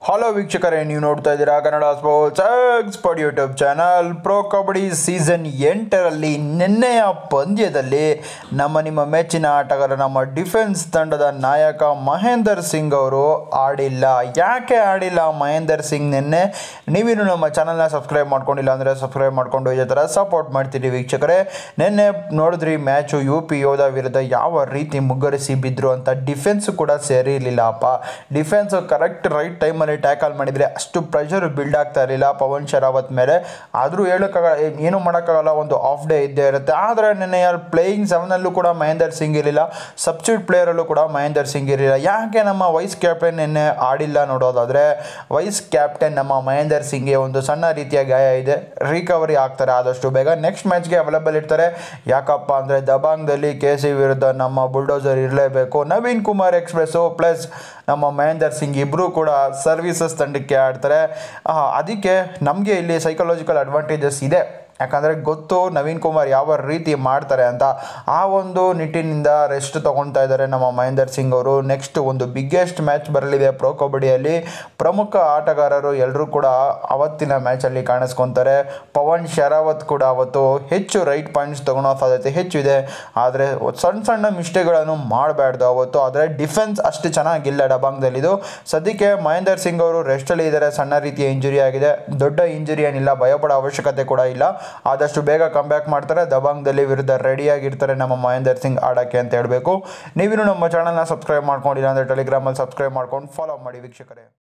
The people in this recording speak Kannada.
ಹಲೋ ವೀಕ್ಷಕರೇ ನೀವು ನೋಡ್ತಾ ಇದ್ದೀರಾ Kannada sports expert YouTube channel pro Kabaddi season ಎಂಟರಲ್ಲಿ ನಿನ್ನೆಯ ಪಂದ್ಯದಲ್ಲಿ ನಮ್ಮ ನಿಮ್ಮ ಮೆಚ್ಚಿನ ಆಟಗಾರ ನಮ್ಮ ಡಿಫೆನ್ಸ್ ತಂಡದ ನಾಯಕ ಮಹೇಂದರ್ ಸಿಂಗ್ ಅವರು ಆಡಿಲ್ಲ ಯಾಕೆ ಆಡಿಲ್ಲ ಮಹೇಂದರ್ ಸಿಂಗ್ ನಿನ್ನೆ ನೀವಿನ್ನು ನಮ್ಮ ಚಾನಲ್ನ ಸಬ್ಸ್ಕ್ರೈಬ್ ಮಾಡ್ಕೊಂಡಿಲ್ಲ ಅಂದರೆ ಸಬ್ಸ್ಕ್ರೈಬ್ ಮಾಡ್ಕೊಂಡು ಇದೇ ಥರ ಸಪೋರ್ಟ್ ಮಾಡ್ತೀರಿ ವೀಕ್ಷಕರೇ ನಿನ್ನೆ ನೋಡಿದ್ರಿ ಮ್ಯಾಚು ಯು ಪಿ ಯೋಧ ವಿರುದ್ಧ ಯಾವ ರೀತಿ ಮುಗ್ಗರಿಸಿ ಬಿದ್ದರು ಅಂತ ಡಿಫೆನ್ಸ್ ಕೂಡ ಸೇರಿರಲಿಲ್ಲಪ್ಪ ಡಿಫೆನ್ಸ್ ಕರೆಕ್ಟ್ ರೈಟ್ ಟೈಮಲ್ಲಿ ಟ್ಯಾಕಲ್ ಮಾಡಿದರೆ ಅಷ್ಟು ಪ್ರೆಷರ್ ಬಿಲ್ಡ್ ಆಗ್ತಾ ಇರಲಿಲ್ಲ ಪವನ್ ಶರಾವತ್ ಮೇಲೆ ಆದರೂ ಹೇಳೋಕ್ಕಾಗ ಏನು ಮಾಡೋಕ್ಕಾಗಲ್ಲ ಒಂದು ಆಫ್ ಡೇ ಇದ್ದೇ ಇರುತ್ತೆ ಆದರೆ ನಿನ್ನೆ ಪ್ಲೇಯಿಂಗ್ ಸೆವೆನಲ್ಲೂ ಕೂಡ ಮಹೇಂದರ್ ಸಿಂಗ್ ಇರಲಿಲ್ಲ ಸಬ್ಸ್ಟಿಟ್ಯೂಟ್ ಪ್ಲೇಯರಲ್ಲೂ ಕೂಡ ಮಹೇಂದರ್ ಸಿಂಗ್ ಇರಲಿಲ್ಲ ಯಾಕೆ ನಮ್ಮ ವೈಸ್ ಕ್ಯಾಪ್ಟನ್ ನಿನ್ನೆ ಆಡಿಲ್ಲ ನೋಡೋದಾದರೆ ವೈಸ್ ಕ್ಯಾಪ್ಟನ್ ನಮ್ಮ ಮಹೇಂದರ್ ಸಿಂಗ್ಗೆ ಒಂದು ಸಣ್ಣ ರೀತಿಯ ಗಾಯ ಇದೆ ರಿಕವರಿ ಆಗ್ತಾರೆ ಆದಷ್ಟು ಬೇಗ ನೆಕ್ಸ್ಟ್ ಮ್ಯಾಚ್ಗೆ ಅವೈಲೇಬಲ್ ಇರ್ತಾರೆ ಯಾಕಪ್ಪ ಅಂದರೆ ದಬಾಂಗ್ದಲ್ಲಿ ಕೆ ಸಿ ವಿರುದ್ಧ ನಮ್ಮ ಬುಲ್ಡೋಸರ್ ಇರಲೇಬೇಕು ನವೀನ್ ಕುಮಾರ್ ಎಕ್ಸ್ಪ್ರೆಸ್ಸು ಪ್ಲಸ್ ನಮ್ಮ ಮಹೇಂದರ್ ಸಿಂಗ್ ಇಬ್ಬರು ಕೂಡ ಸರ್ವೀಸಸ್ ತಂಡಕ್ಕೆ ಆಡ್ತಾರೆ ಆ, ಅದಕ್ಕೆ ನಮಗೆ ಇಲ್ಲಿ ಸೈಕಲಾಜಿಕಲ್ ಅಡ್ವಾಂಟೇಜಸ್ ಇದೆ ಯಾಕಂದರೆ ಗೊತ್ತು ನವೀನ್ ಕುಮಾರ್ ಯಾವ ರೀತಿ ಮಾಡ್ತಾರೆ ಅಂತ ಆ ಒಂದು ನಿಟ್ಟಿನಿಂದ ರೆಸ್ಟ್ ತೊಗೊಳ್ತಾ ಇದ್ದಾರೆ ನಮ್ಮ ಮಹೇಂದರ್ ಸಿಂಗ್ ಅವರು ನೆಕ್ಸ್ಟ್ ಒಂದು ಬಿಗ್ಗೆಸ್ಟ್ ಮ್ಯಾಚ್ ಬರಲಿದೆ ಪ್ರೋ ಕಬಡ್ಡಿಯಲ್ಲಿ ಪ್ರಮುಖ ಆಟಗಾರರು ಎಲ್ಲರೂ ಕೂಡ ಅವತ್ತಿನ ಮ್ಯಾಚಲ್ಲಿ ಕಾಣಿಸ್ಕೊತಾರೆ ಪವನ್ ಶರಾವತ್ ಕೂಡ ಅವತ್ತು ಹೆಚ್ಚು ರೈಟ್ ಪಾಯಿಂಟ್ಸ್ ತೊಗೊಳೋ ಸಾಧ್ಯತೆ ಹೆಚ್ಚು ಇದೆ ಆದರೆ ಸಣ್ಣ ಸಣ್ಣ ಮಿಸ್ಟೇಕ್ಗಳನ್ನು ಮಾಡಬಾರ್ದು ಅವತ್ತು ಆದರೆ ಡಿಫೆನ್ಸ್ ಅಷ್ಟು ಚೆನ್ನಾಗಿಲ್ಲ ಡಬಾಂಗ್ದಲ್ಲಿದು ಸದ್ಯಕ್ಕೆ ಮಹೇಂದರ್ ಸಿಂಗ್ ಅವರು ರೆಸ್ಟಲ್ಲಿ ಇದ್ದಾರೆ ಸಣ್ಣ ರೀತಿಯ ಇಂಜುರಿ ಆಗಿದೆ ದೊಡ್ಡ ಇಂಜುರಿ ಏನಿಲ್ಲ ಭಯಪಡೋ ಅವಶ್ಯಕತೆ ಕೂಡ ಇಲ್ಲ ಆದಷ್ಟು ಬೇಗ ಕಮ್ಬ್ಯಾಕ್ ಮಾಡ್ತಾರೆ ದಬಾಂಗ್ದಲ್ಲಿ ವಿರುದ್ಧ ರೆಡಿಯಾಗಿರ್ತಾರೆ ನಮ್ಮ ಮಹೇಂದರ್ ಸಿಂಗ್ ಆಡೋಕ್ಕೆ ಅಂತ ಹೇಳಬೇಕು ನೀವಿನ್ನು ನಮ್ಮ ಚಾನಲ್ನ ಸಬ್ಸ್ಕ್ರೈಬ್ ಮಾಡ್ಕೊಂಡಿಲ್ಲ ಅಂದರೆ ಟೆಲಿಗ್ರಾಮಲ್ಲಿ ಸಬ್ಸ್ಕ್ರೈಬ್ ಮಾಡ್ಕೊಂಡು ಫಾಲೋ ಮಾಡಿ ವೀಕ್ಷಕರೇ